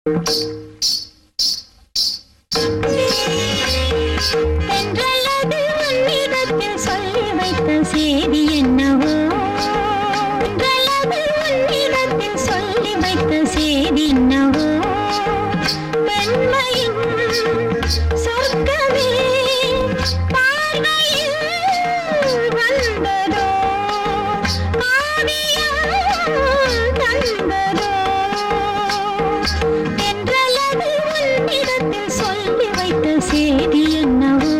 என்றல்லது உன்னிடத்தில் சொல்லி வைத்த செய்தி என்னவோ என்றல்லது உன்னிடத்தில் சொல்லி வைத்த செய்தி என்னவோ பெண்மையின் சொர்க்கமே பார்வையில் வந்ததோ ஆவியால் தந்ததோ என்றல்லது உன்னிடத்தில் சொல்லி வைத்த செய்தி என்னவோ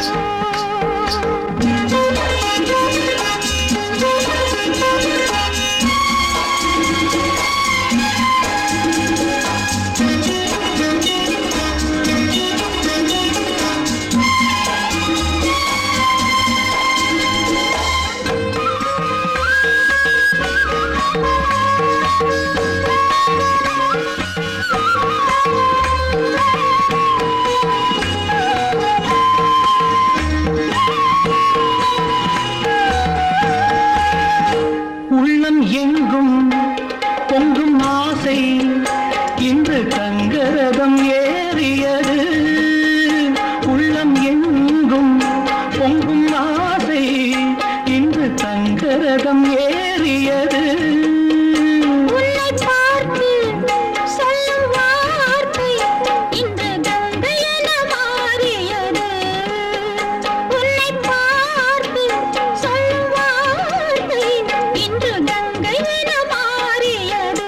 உள்ளம் எங்கும் பொங்கும் ஆசை இன்று தங்கரதம் ஏறியது உள்ளம் எங்கும் பொங்கும் ஆசை இன்று தங்கரதம் ஏறியது உன்னை பார்த்து சொல்லும் வார்த்தை இன்று கங்கை என மாறியது உன்னை பார்த்து சொல்லும் வார்த்தை இன்று கங்கை என மாறியது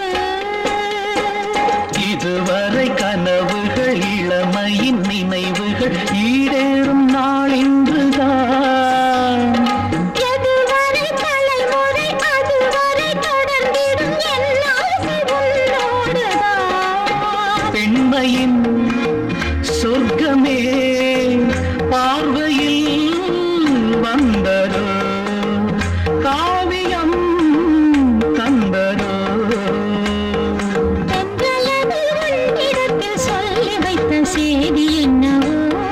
இதுவரை கனவுகள் இளமையின் நினைவுகள் ஈடேறும் நாள் இன்றுதான் எதுவரை தலைமுறை அதுவரை தொடர்ந்திடும் என் ஆசை உன்னோடுதான் பெண்மையின் சொர்க்கமே பார்வையில் வந்ததோ காவியம் தந்ததோ தென்றலது உன்னிடத்தில் சொல்லி வைத்த செய்தி என்னவோ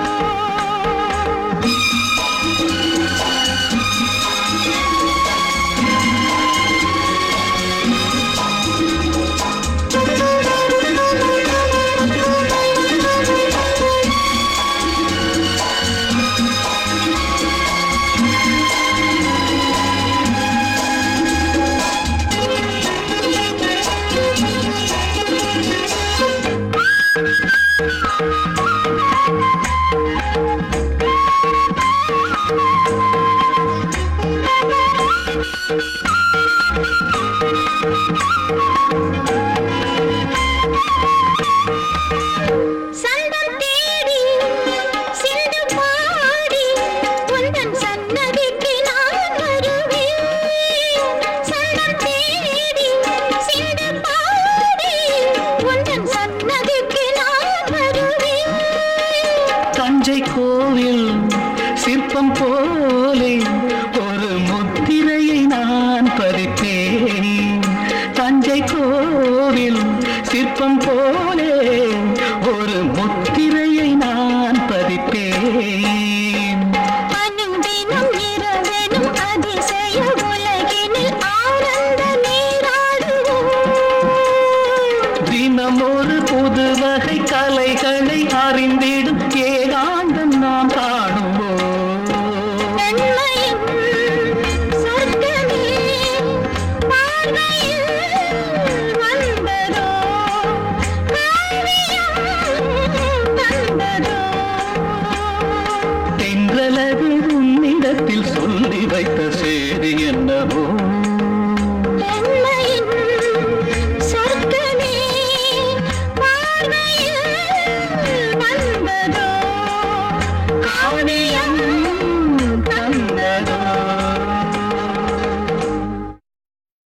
சந்தம் தேடி சிந்து பாடி உந்தன் சன்னதிக்கு நான் வருவேன் சந்தம் தேடி சிந்து பாடி உந்தன் சன்னதிக்கு நான் வருவேன் தஞ்சை கோவில் சிற்பம் போலே ஒரு முத்திரையை நான் பதிப்பேன் தஞ்சை கோவில் சிற்பம் போலே ஒரு முத்திரையை நான் பதிப்பேன் அனுதினம் இரவெனும் அதிசய உலகினில் ஆனந்த நீராடுவோம் தினம் ஒரு புது வகை கலைகளை அறிந்திடும் ஏகாந்தம் நாம் காணுவோம் பெண்மையின் சொர்க்கமே பார்வையில் வந்ததோ காவியம் தந்ததோ தென்றலது உன்னிடத்தில் சொல்லி வைத்த செய்தி என்னவோ பெண்மையின் சொர்க்கமே பார்வையில் வந்ததோ காவியம்